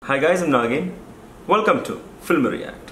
Hi guys, I'm Nagin. Welcome to Film React.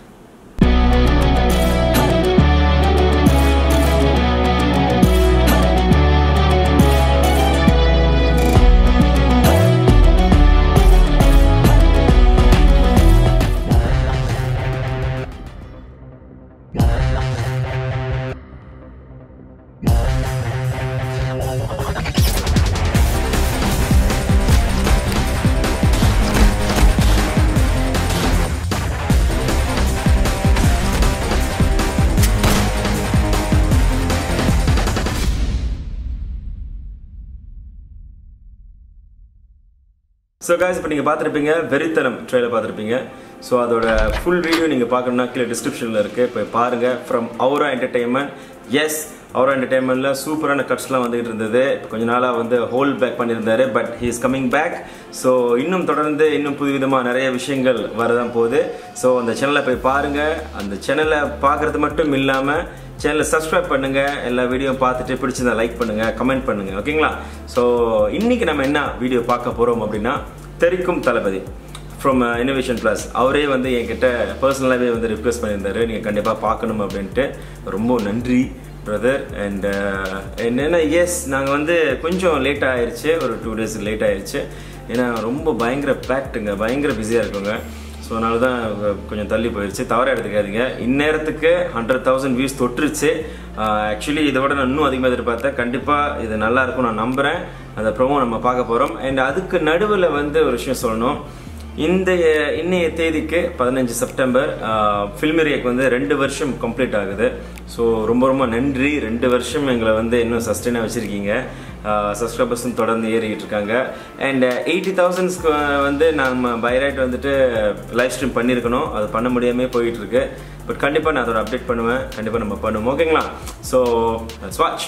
So guys இப்போ நீங்கள் பார்த்துருப்பீங்க வெறித்தனம் ட்ரெயிலர் பார்த்துருப்பீங்க ஸோ அதோட ஃபுல் வீடியோ நீங்கள் பார்க்கணும்னா கீழே டிஸ்கிரிப்ஷனில் இருக்குது இப்போ பாருங்கள் from Aura entertainment yes Aura என்டர்டெயின்மெண்ட்டில் சூப்பரான கட்ஸ்லாம் வந்துகிட்டு இருந்தது இப்போ கொஞ்ச நாளாக வந்து ஹோல்ட் பேக் பண்ணியிருந்தாரு but he is coming back so இன்னும் தொடர்ந்து இன்னும் புதுவிதமாக நிறைய விஷயங்கள் வரதான் போகுது ஸோ அந்த சேனலை போய் பாருங்கள் அந்த சேனலை பார்க்குறது மட்டும் இல்லாமல் சேனலை சப்ஸ்கிரைப் பண்ணுங்க எல்லா வீடியோ பார்த்துட்டு பிடிச்சிருந்தா லைக் பண்ணுங்க கமெண்ட் பண்ணுங்க ஓகேங்களா ஸோ இன்னைக்கு நம்ம என்ன வீடியோ பார்க்க போறோம் அப்படின்னா தெரிக்கும் தளபதி ஃப்ரம் இன்னோவேஷன் ப்ளஸ் அவரே வந்து என்கிட்ட பர்சனலாகவே வந்து ரிக்வெஸ்ட் பண்ணியிருந்தாரு நீங்கள் கண்டிப்பாக பார்க்கணும் அப்படின்ட்டு ரொம்ப நன்றி பிரதர் அண்ட் என்னென்னா எஸ் நாங்கள் வந்து கொஞ்சம் லேட் ஆயிடுச்சு ஒரு டூ டேஸ் லேட் ஆயிடுச்சு ஏன்னா ரொம்ப பயங்கர பேக்டுங்க பயங்கர பிஸியாக இருக்குங்க ஸோ அதனால தான் கொஞ்சம் தள்ளி போயிடுச்சு தவற எடுத்துக்காதீங்க இந்நேரத்துக்கு ஹண்ட்ரட் தௌசண்ட் வியூஸ் தொட்டுருச்சு ஆக்சுவலி இதை விட நான் இன்னும் அதிகமாக எதிர்பார்த்தேன் கண்டிப்பாக இது நல்லா இருக்கும் நான் நம்புகிறேன் அந்த ப்ரோமோ நம்ம பார்க்க போகிறோம் அண்ட் அதுக்கு நடுவில் வந்து ஒரு விஷயம் சொல்லணும் இந்த இன்னைய தேதிக்கு பதினஞ்சு செப்டம்பர் ஃபில்மேரியாக்கு வந்து ரெண்டு வருஷம் கம்ப்ளீட் ஆகுது ஸோ ரொம்ப ரொம்ப நன்றி ரெண்டு வருஷம் எங்களை வந்து இன்னும் சஸ்டெயினாக வச்சுருக்கீங்க சப்ஸ்கிரைபர்ஸும் தொடர்ந்து ஏறிக்கிட்டு இருக்காங்க அண்ட் எயிட்டி தௌசண்ட்ஸ்க்கு வந்து நம்ம பைரைட் வந்துட்டு லைவ் ஸ்ட்ரீம் பண்ணியிருக்கணும் அது பண்ண முடியாமல் போயிட்டு இருக்கு பட் கண்டிப்பாக நான் அதோட அப்டேட் பண்ணுவேன் கண்டிப்பாக நம்ம பண்ணுவோம் ஓகேங்களா ஸோ வாட்ச்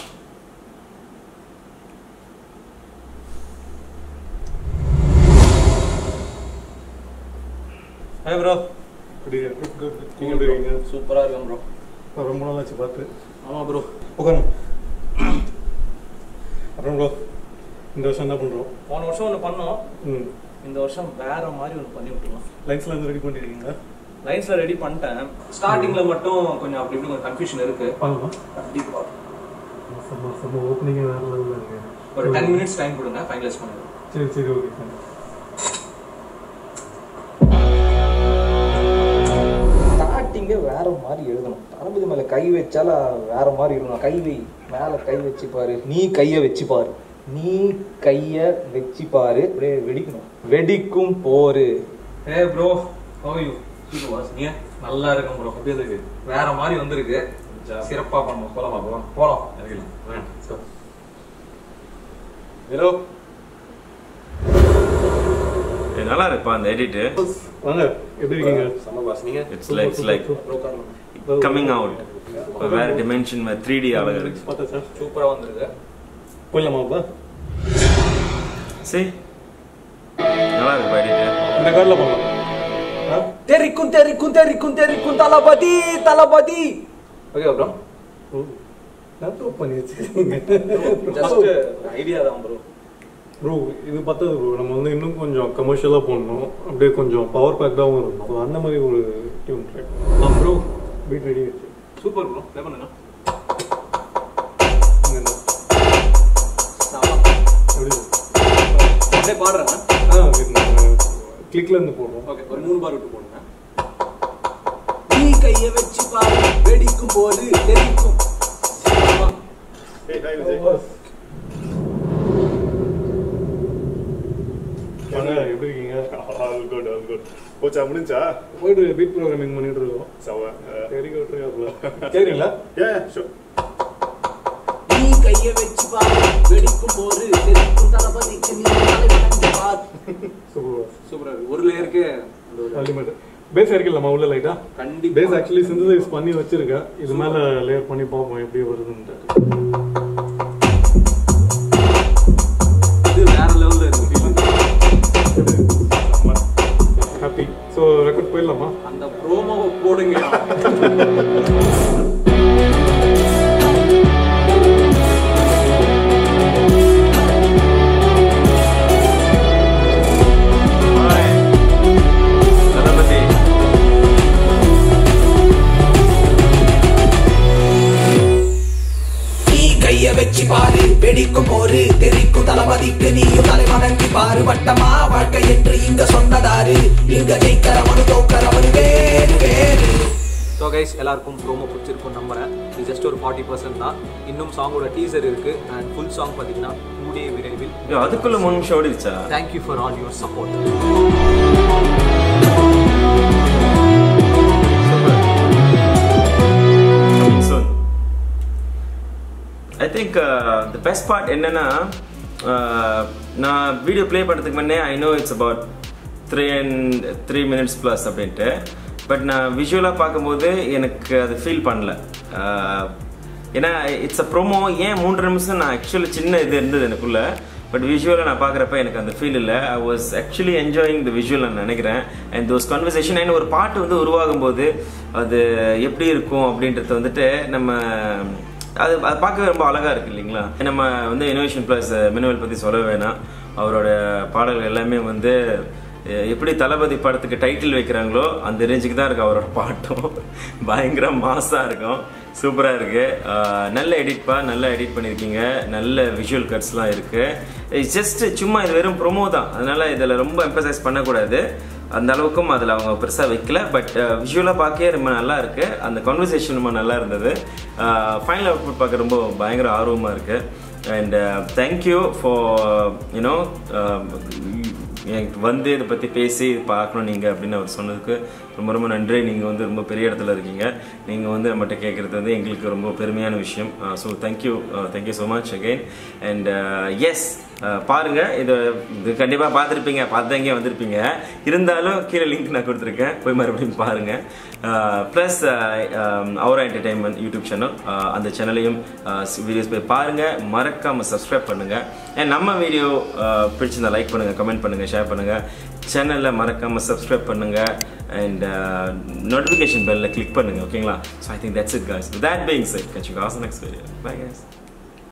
ஹாய் ப்ரோ எப்படி குட் நீங்கள் எப்படி இருக்கீங்க சூப்பராக இருக்கும் ப்ரோ நான் ரொம்ப நாள் ஆச்சு பார்த்து ஆமாம் ப்ரோ உட்காருங்க அப்புறம் ப்ரோ இந்த வருஷம் என்ன பண்ணுறோம் போன வருஷம் ஒன்று பண்ணோம் ம் இந்த வருஷம் வேற மாதிரி ஒன்று பண்ணி விட்டுருலாம் லைன்ஸ்லாம் வந்து ரெடி பண்ணிருக்கீங்களா லைன்ஸில் ரெடி பண்ணிட்டேன் ஸ்டார்டிங்கில் மட்டும் கொஞ்சம் அப்படி இப்படி கொஞ்சம் கன்ஃபியூஷன் இருக்கு பண்ணலாம் கண்டிப்பாக மாதம் மாதம் ஓப்பனிங்கே வேறு லெவலில் இருக்கு ஒரு டென் மினிட்ஸ் டைம் கொடுங்க ஃபைனலைஸ் பண்ணிடுவோம் சரி சரி ஓகே சார் ஸ்டார்டிங்கே வேற மாதிரி எழுதணும் தளபதி மேல கை வச்சால வேற மாதிரி இருக்கணும் கை வை மேல கை வச்சு பாரு நீ கைய வச்சு பாரு நீ கைய வச்சு பாரு அப்படியே வெடிக்கணும் வெடிக்கும் போரு ஏ bro how you super was நீ நல்லா இருக்கும் ப்ரோ அப்படியே இருக்கு வேற மாதிரி வந்திருக்கு சிறப்பாக பண்ணுவோம் போலாமா ப்ரோ போலாம் இறக்கலாம் ஹலோ நல்லா இருக்குப்பா அந்த எடிட்டு வாங்க எப்படி இருக்கீங்க சம்ம பாஸ் நீங்க it's like it's like coming out வேற டிமென்ஷன் த்ரீ டி அழகாக இருக்கு பார்த்தா சார் சூப்பராக வந்திருக்கு போயிடலாமாப்பா சரி நல்லா இருக்குப்பா எடிட்டு இந்த கார்டில் பண்ணலாம் ஆ தெரிக்கும் தெரிக்கும் தெரிக்கும் தெரிக்கும் தளபதி தளபதி ஓகே ப்ரோ ஓ லேப்டாப் பண்ணி வச்சுருக்கீங்க ஜஸ்ட் ஐடியா தான் ப்ரோ ப்ரோ இது பார்த்தது ப்ரோ நம்ம வந்து இன்னும் கொஞ்சம் கமர்ஷியலாக போடணும் அப்படியே கொஞ்சம் பவர் பேக்டாகவும் இருக்கணும் ஸோ அந்த மாதிரி ஒரு டியூன் ட்ராக் ஆ ப்ரோ பீட் ரெடி ஆச்சு சூப்பர் ப்ரோ ப்ளே பண்ணுங்க இங்க என்ன? எப்படி அப்படியே பாடுறேன் ஆ கிளிக்ல இருந்து போடுறோம் ஓகே ஒரு மூணு பார் விட்டு போடுங்க நீ கைய வச்சு பாரு வெடிக்கும் போது தெரிக்கும் வாங்க, எப்படி இருக்கீங்க ஆல் குட் ஆல் குட் போச்சா முடிஞ்சா போயிட்டு பீட் ப்ரோக்ராமிங் பண்ணிட்டு இருக்கோம் சவ சரி விட்டுருக்கா சரிங்களா ஏ ஷூர் நீ கைய வச்சு பாரு வெடிக்கும் போது தெரிக்கும் தளபதிக்கு நீ தலைவணங்கி பார் சூப்பர் சூப்பரா இருக்கு ஒரு லேயருக்கு அல்டிமேட் பேஸ் இறக்கலாமா உள்ள லைட்டா கண்டிப்பா பேஸ் ஆக்சுவலி சிந்தசைஸ் பண்ணி வச்சிருக்கேன் இது மேல லேயர் பண்ணி பார்ப்போம் எப்படி வருதுன்ட்டு இது வேற லெவல்ல இருக்கு ஃபீலிங் ஹாப்பி ஸோ ரெக்கார்ட் போயிடலாமா அந்த ப்ரோமோவை போடுங்க Bye. மாறுபட்டமா வாழ்க்கை என்று இங்க சொன்னதாரு இங்க ஜெயிக்கிறவனு தோக்கிறவனு வேறு வேறு ஸோ கைஸ் எல்லாருக்கும் ப்ரோமோ பிடிச்சிருக்கும் நம்புறேன் இது ஜஸ்ட் ஒரு ஃபார்ட்டி பர்சன்ட் தான் இன்னும் சாங்கோட டீசர் இருக்கு அண்ட் ஃபுல் சாங் பார்த்தீங்கன்னா கூடிய விரைவில் ஐயோ, அதுக்குள்ள மூணு நிமிஷம் ஓடிடுச்சா thank you for all your support soon. I think uh, the best part என்னன்னா uh, நான் வீடியோ ப்ளே பண்ணுறதுக்கு முன்னே I know it's about three and three minutes plus அப்படின்ட்டு பட் நான் விஷுவலாக பார்க்கும்போது எனக்கு அது ஃபீல் பண்ணல Uh, ஏன்னா இட்ஸ் அ ப்ரோமோ ஏன் மூன்று நிமிஷம் நான் ஆக்சுவலி சின்ன இது இருந்தது எனக்குள்ள பட் விஷுவலாக நான் பார்க்குறப்ப எனக்கு அந்த ஃபீல் இல்லை I was actually enjoying the visual நான் நினைக்கிறேன் அண்ட் தோஸ் கான்வர்சேஷன் அண்ட் ஒரு பாட்டு வந்து உருவாகும் போது அது எப்படி இருக்கும் அப்படின்றது வந்துட்டு நம்ம அது அது பார்க்கவே ரொம்ப அழகா இருக்கு இல்லைங்களா நம்ம வந்து இனோவேஷன் ப்ளஸ் மினவல் பற்றி சொல்ல வேணாம் அவரோட பாடல்கள் எல்லாமே வந்து எ- எப்படி தளபதி படத்துக்கு டைட்டில் வைக்கிறாங்களோ அந்த ரேஞ்சுக்கு தான் இருக்கு அவரோட பாட்டும் பயங்கர மாசா இருக்கும் சூப்பராக இருக்கு ஆஹ் நல்ல எடிட்பா நல்லா எடிட் பண்ணியிருக்கீங்க நல்ல விஷுவல் கட்ஸ்லாம் இருக்கு ஜஸ்ட் சும்மா இது வெறும் ப்ரொமோ தான் அதனால இதில் ரொம்ப எம்பசைஸ் பண்ணக்கூடாது அந்த அளவுக்கும் அதில் அவங்க பெருசாக வைக்கல பட் விஷுவலாக பார்க்கவே ரொம்ப நல்லா இருக்கு அந்த கான்வர்சேஷன் ரொம்ப நல்லா இருந்தது ஃபைனல் அவுட்புட் பார்க்க ரொம்ப பயங்கர ஆர்வமாக இருக்கு அண்ட் தேங்க்யூ ஃபார் யூனோ எனக்கு வந்து இதை பற்றி பேசி பார்க்கணும் நீங்கள் அப்படின்னு அவர் சொன்னதுக்கு ரொம்ப ரொம்ப நன்றி நீங்கள் வந்து ரொம்ப பெரிய இடத்துல இருக்கீங்க நீங்கள் வந்து நம்மகிட்ட கேட்குறது வந்து எங்களுக்கு ரொம்ப பெருமையான விஷயம் so thank you thank you so much again and yes பாருங்க இது இது கண்டிப்பாக பார்த்துருப்பீங்க பார்த்து இங்கே வந்திருப்பீங்க இருந்தாலும் கீழே லிங்க் நான் கொடுத்துருக்கேன் போய் மறுபடியும் பாருங்க ப்ளஸ் அவரா என்டர்டைன்மெண்ட் யூடியூப் சேனல் அந்த சேனலையும் வீடியோஸ் போய் பாருங்க மறக்காம சப்ஸ்கிரைப் பண்ணுங்க அண்ட் நம்ம வீடியோ பிடிச்சிருந்தா லைக் பண்ணுங்க கமெண்ட் பண்ணுங்க ஷேர் பண்ணுங்க சேனலில் மறக்காம சப்ஸ்கிரைப் பண்ணுங்க அண்ட் நோட்டிஃபிகேஷன் பெல்ல கிளிக் பண்ணுங்க ஓகேங்களா so I think that's it guys with that being said catch you guys in the next video bye guys